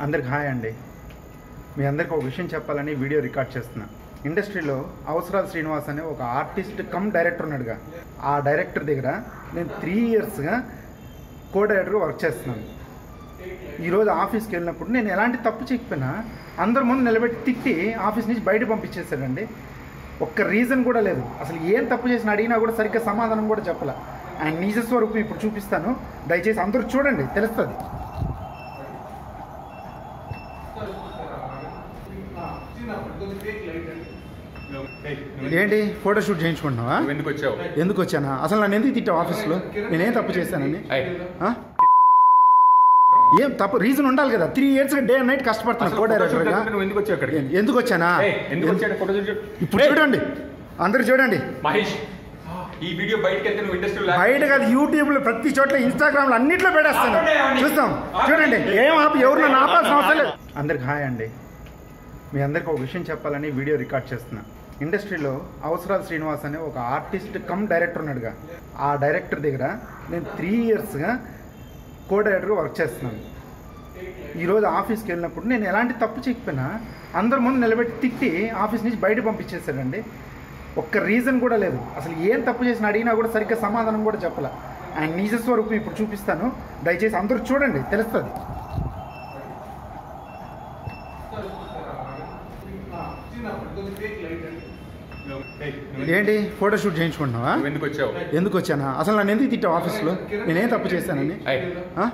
అందరికి హాయ్ అండి మీ అందరికి ఒక విషయం చెప్పాలని వీడియో రికార్డ్ చేస్తున్నా ఇండస్ట్రీలో అవసరాలు శ్రీనివాస్ అనే ఒక ఆర్టిస్ట్ కమ్ డైరెక్టర్ ఉన్నాడుగా ఆ డైరెక్టర్ దగ్గర నేను త్రీ ఇయర్స్గా కో డైరెక్టర్గా వర్క్ చేస్తున్నాను ఈరోజు ఆఫీస్కి వెళ్ళినప్పుడు నేను ఎలాంటి తప్పు చేయకపోయినా అందరి ముందు నిలబెట్టి తిట్టి ఆఫీస్ నుంచి బయట పంపించేశాడండి ఒక్క రీజన్ కూడా లేదు అసలు ఏం తప్పు చేసిన అడిగినా కూడా సరిగ్గా సమాధానం కూడా చెప్పలే ఆయన నిజ స్వరూపం ఇప్పుడు చూపిస్తాను దయచేసి అందరూ చూడండి తెలుస్తుంది ఏంటి ఫోటోషూట్ చేయించుకుంటున్నావా నువ్వు ఎందుకు వచ్చావు ఎందుకు వచ్చానా అసలు నన్ను ఎందుకు తిట్టావు ఆఫీస్లో నేనేం తప్పు చేశానని ఏయ్, ఆ? ఏం తప్పు రీజన్ ఉండాలి కదా three years day and night కష్టపడుతున్నా అసలు కో ఫోటో షూట్ డైరెక్టర్గా జరుగుతుంటే నువ్వు ఎందుకు వచ్చావు ఇక్కడికి ఎందుకు వచ్చానా ఏయ్, ఎందుకు వచ్చాడు ఫోటో షూట్ ఇప్పుడు చూడండి అందరు చూడండి మహేష్ ఈ వీడియో బయటకి వెళ్తే నువ్వు ఇండస్ట్రీ బయట కాదు యూట్యూబ్లో ప్రతి చోట్ల ఇన్స్టాగ్రామ్లో అన్నిట్లో పెట్టేస్తాను చూస్తాం చూడండి ఏం ఆపి ఎవరు నన్ను ఆపాల్సిన అవసరం లేదు అందరికి హాయ్ అండి మీ అందరికి ఒక విషయం చెప్పాలని వీడియో రికార్డ్ చేస్తున్నా ఇండస్ట్రీలో అవసరాలు శ్రీనివాస్ అనే ఒక ఆర్టిస్ట్ కమ్ డైరెక్టర్ ఉన్నాడుగా ఆ డైరెక్టర్ దగ్గర నేను త్రీ ఇయర్స్గా కో డైరెక్టర్గా వర్క్ చేస్తున్నాను ఈరోజు ఆఫీస్కి వెళ్ళినప్పుడు నేను ఎలాంటి తప్పు చేయకపోయినా అందరి ముందు నిలబెట్టి తిట్టి ఆఫీస్ నుంచి బయట పంపించేశాడండి ఒక్క రీజన్ కూడా లేదు అసలు ఏం తప్పు చేసిన అడిగినా కూడా సరిగ్గా సమాధానం కూడా చెప్పలే ఆయన నిజ స్వరూపం ఇప్పుడు చూపిస్తాను దయచేసి అందరూ చూడండి తెలుస్తుంది ఏంటి ఫోటోషూట్ చేయించుకుంటున్నావా నువ్వు ఎందుకు వచ్చావు ఎందుకు వచ్చానా అసలు నన్ను ఎందుకు తిట్టావు ఆఫీస్లో నేనేం తప్పు చేశానని ఏయ్, ఆ?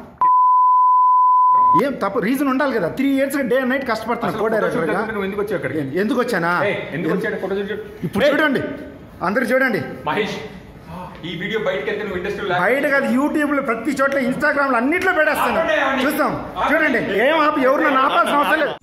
ఏం తప్పు రీజన్ ఉండాలి కదా three years day and night కష్టపడుతున్నా అసలు కో ఫోటో షూట్ డైరెక్టర్గా జరుగుతుంటే నువ్వు ఎందుకు వచ్చావు ఇక్కడికి ఎందుకు వచ్చానా ఏయ్, ఎందుకు వచ్చాడు ఫోటో షూట్ ఇప్పుడు చూడండి అందరు చూడండి మహేష్ ఈ వీడియో బయటకి వెళ్తే నువ్వు ఇండస్ట్రీ బయట కాదు యూట్యూబ్లో ప్రతి చోట్ల ఇన్స్టాగ్రామ్లో అన్నిట్లో పెట్టేస్తాను చూస్తాం చూడండి ఏం ఆపి ఎవరు నన్ను ఆపాల్సిన అవసరం లేదు